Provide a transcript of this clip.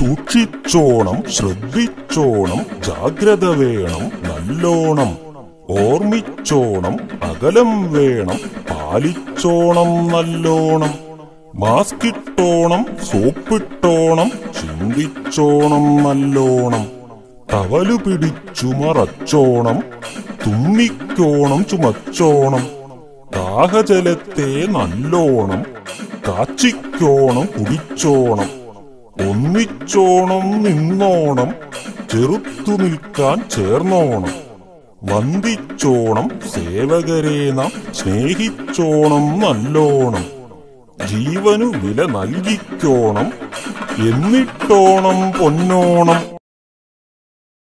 സൂക്ഷിച്ചോണം ശ്രദ്ധിച്ചോണം ജാഗ്രത വേണം നല്ലോണം ഓർമ്മിച്ചോണം അകലം വേണം പാലിച്ചോണം നല്ലോണം മാസ്കിട്ടോണം സോപ്പിട്ടോണം ചിന്തിച്ചോണം നല്ലോണം ടവലു പിടിച്ചു മറച്ചോണം തുമ്മിക്കോണം ചുമച്ചോണം ദാഹജലത്തെ നല്ലോണം കാച്ചിക്കോണം കുടിച്ചോണം ഒന്നിച്ചോണം നിന്നോണം ചെറുത്തു നിൽക്കാൻ ചേർന്നോണം വന്ദിച്ചോണം സേവകരെ നാം സ്നേഹിച്ചോണം നല്ലോണം ജീവനു വില നൽകിക്കോണം എന്നിട്ടോണം പൊന്നോണം